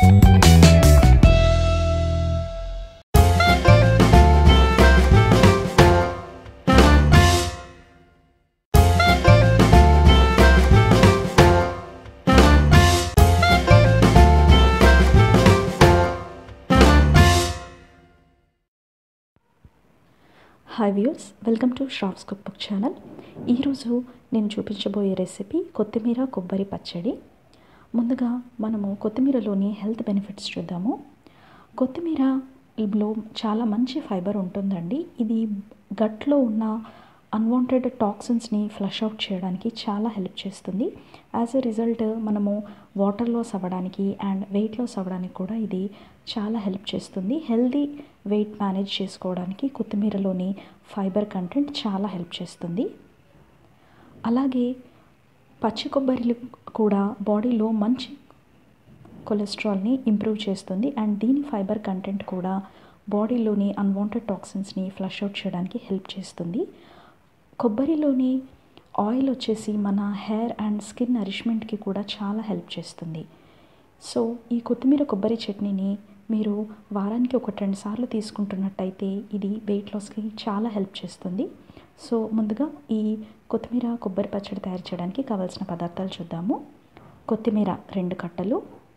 hi views welcome to Shravs cook book channel ఈరోజు నేను చూపించబోయే రెసిపీ కొత్తిమీర కొబ్బరి పచ్చడి ముందుగా మనము కొత్తిమీరలోని హెల్త్ బెనిఫిట్స్ చూద్దాము కొత్తిమీరలో చాలా మంచి ఫైబర్ ఉంటుందండి ఇది గట్లో ఉన్న అన్వాంటెడ్ టాక్సిన్స్ని ఫ్లష్ అవుట్ చేయడానికి చాలా హెల్ప్ చేస్తుంది యాజ్ ఎ రిజల్ట్ మనము వాటర్ లాస్ అవ్వడానికి అండ్ వెయిట్ లాస్ అవ్వడానికి కూడా ఇది చాలా హెల్ప్ చేస్తుంది హెల్దీ వెయిట్ మేనేజ్ చేసుకోవడానికి కొత్తిమీరలోని ఫైబర్ కంటెంట్ చాలా హెల్ప్ చేస్తుంది అలాగే పచ్చి కొబ్బరిలు కూడా బాడీలో మంచి కొలెస్ట్రాల్ని ఇంప్రూవ్ చేస్తుంది అండ్ దీని ఫైబర్ కంటెంట్ కూడా బాడీలోని అన్వాంటెడ్ టాక్సిన్స్ని ఫ్లష్ అవుట్ చేయడానికి హెల్ప్ చేస్తుంది కొబ్బరిలోని ఆయిల్ వచ్చేసి మన హెయిర్ అండ్ స్కిన్ నరిష్మెంట్కి కూడా చాలా హెల్ప్ చేస్తుంది సో ఈ కొత్తిమీర కొబ్బరి చట్నీని మీరు వారానికి ఒక రెండు సార్లు తీసుకుంటున్నట్టయితే ఇది వెయిట్ లాస్కి చాలా హెల్ప్ చేస్తుంది సో ముందుగా ఈ కొత్తిమీర కొబ్బరి పచ్చడి తయారు చేయడానికి కావాల్సిన పదార్థాలు చూద్దాము కొత్తిమీర రెండు కట్టలు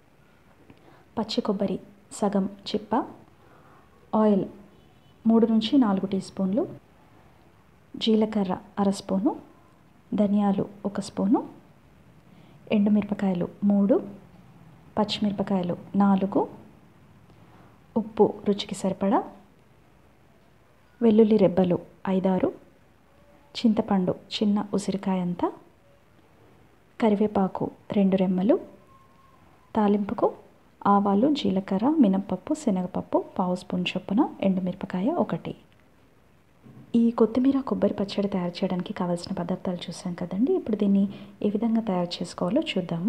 పచ్చి కొబ్బరి సగం చిప్ప ఆయిల్ మూడు నుంచి నాలుగు టీ స్పూన్లు జీలకర్ర అర స్పూను ధనియాలు ఒక స్పూను ఎండుమిరపకాయలు మూడు పచ్చిమిరపకాయలు నాలుగు ఉప్పు రుచికి సరిపడా వెల్లుల్లి రెబ్బలు ఐదారు చింతపండు చిన్న ఉసిరికాయంత కరివేపాకు రెండు రెమ్మలు తాలింపుకు ఆవాలు జీలకర్ర మినప్పప్పు శనగపప్పు పావు స్పూన్ చొప్పున ఎండుమిరపకాయ ఒకటి ఈ కొత్తిమీర కొబ్బరి పచ్చడి తయారు చేయడానికి కావాల్సిన పదార్థాలు చూసాం కదండి ఇప్పుడు దీన్ని ఏ విధంగా తయారు చేసుకోవాలో చూద్దాము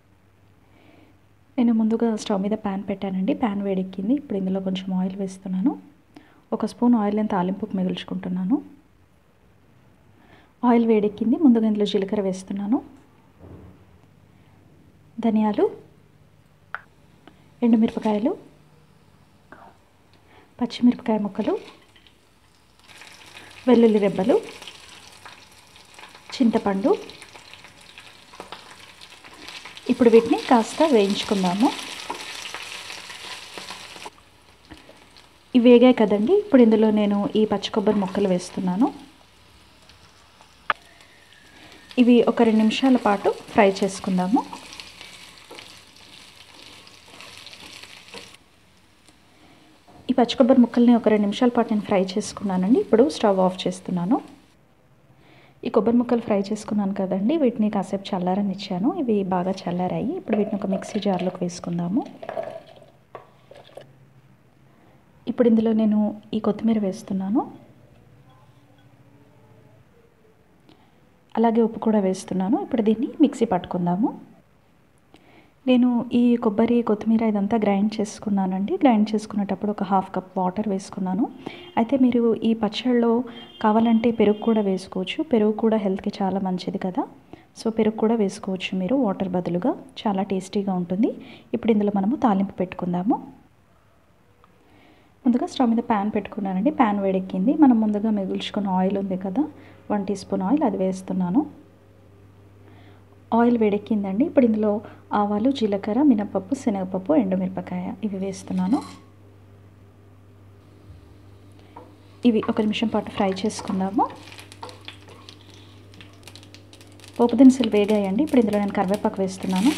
నేను ముందుగా స్టవ్ మీద ప్యాన్ పెట్టానండి ప్యాన్ వేడెక్కింది ఇప్పుడు ఇందులో కొంచెం ఆయిల్ వేస్తున్నాను ఒక స్పూన్ ఆయిల్ నేను తాలింపుకు మిగుల్చుకుంటున్నాను ఆయిల్ వేడెక్కింది ముందుగా ఇందులో జీలకర్ర వేస్తున్నాను ధనియాలు ఎండుమిరపకాయలు పచ్చిమిరపకాయ ముక్కలు వెల్లుల్లి రెబ్బలు చింతపండు ఇప్పుడు వీటిని కాస్త వేయించుకుందాము ఇవి వేగాయి కదండి ఇప్పుడు ఇందులో నేను ఈ పచ్చి కొబ్బరి ముక్కలు వేస్తున్నాను ఇవి ఒక రెండు నిమిషాల పాటు ఫ్రై చేసుకుందాము ఈ పచ్చి కొబ్బరి ముక్కల్ని ఒక రెండు నిమిషాల పాటు నేను ఫ్రై చేసుకున్నానండి ఇప్పుడు స్టవ్ ఆఫ్ చేస్తున్నాను ఈ కొబ్బరి ముక్కలు ఫ్రై చేసుకున్నాను కదండి వీటిని కాసేపు చల్లారని ఇచ్చాను ఇవి బాగా చల్లారాయి ఇప్పుడు వీటిని ఒక మిక్సీ జార్లోకి వేసుకుందాము ఇప్పుడు ఇందులో నేను ఈ కొత్తిమీర వేస్తున్నాను అలాగే ఉప్పు కూడా వేస్తున్నాను ఇప్పుడు దీన్ని మిక్సీ పట్టుకుందాము నేను ఈ కొబ్బరి కొత్తిమీర ఇదంతా గ్రైండ్ చేసుకున్నానండి గ్రైండ్ చేసుకునేటప్పుడు ఒక హాఫ్ కప్ వాటర్ వేసుకున్నాను అయితే మీరు ఈ పచ్చళ్ళలో కావాలంటే పెరుగు కూడా వేసుకోవచ్చు పెరుగు కూడా హెల్త్కి చాలా మంచిది కదా సో పెరుగు కూడా వేసుకోవచ్చు మీరు వాటర్ బదులుగా చాలా టేస్టీగా ఉంటుంది ఇప్పుడు ఇందులో మనము తాలింపు పెట్టుకుందాము ముందుగా స్టవ్ మీద ప్యాన్ పెట్టుకున్నానండి ప్యాన్ వేడెక్కింది మనం ముందుగా మిగుల్చుకున్న ఆయిల్ ఉంది కదా వన్ టీ స్పూన్ ఆయిల్ అది వేస్తున్నాను ఆయిల్ వేడెక్కిందండి ఇప్పుడు ఇందులో ఆవాలు జీలకర్ర మినపప్పు శనగపప్పు ఎండుమిరపకాయ ఇవి వేస్తున్నాను ఇవి ఒక నిమిషం పాటు ఫ్రై చేసుకుందాము పోపు దినుసులు వేగాయండి ఇప్పుడు ఇందులో నేను కరివేపాకు వేస్తున్నాను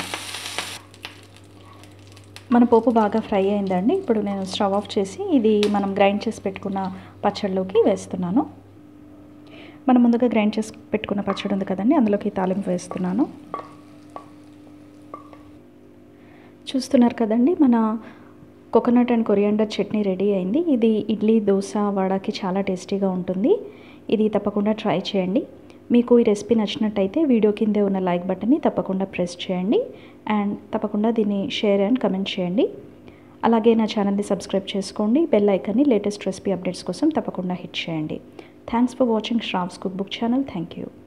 మన పోపు బాగా ఫ్రై అయిందండి ఇప్పుడు నేను స్టవ్ ఆఫ్ చేసి ఇది మనం గ్రైండ్ చేసి పెట్టుకున్న పచ్చడిలోకి వేస్తున్నాను మనం ముందుగా గ్రైండ్ చేసి పెట్టుకున్న పచ్చడి ఉంది కదండి అందులోకి తాలింపు వేస్తున్నాను చూస్తున్నారు కదండి మన coconut and coriander chutney ready అయింది ఇది ఇడ్లీ దోశ వడకి చాలా టేస్టీగా ఉంటుంది ఇది తప్పకుండా ట్రై చేయండి మీకు ఈ రెసిపీ నచ్చినట్టయితే వీడియో కిందే ఉన్న లైక్ బటన్ని తప్పకుండా ప్రెస్ చేయండి అండ్ తప్పకుండా దీన్ని షేర్ అండ్ కమెంట్ చేయండి అలాగే నా ఛానల్ని సబ్స్క్రైబ్ చేసుకోండి బెల్ ఐకన్ని లేటెస్ట్ రెసిపీ అప్డేట్స్ కోసం తప్పకుండా హిట్ చేయండి thanks for watching Shravs cook book channel thank you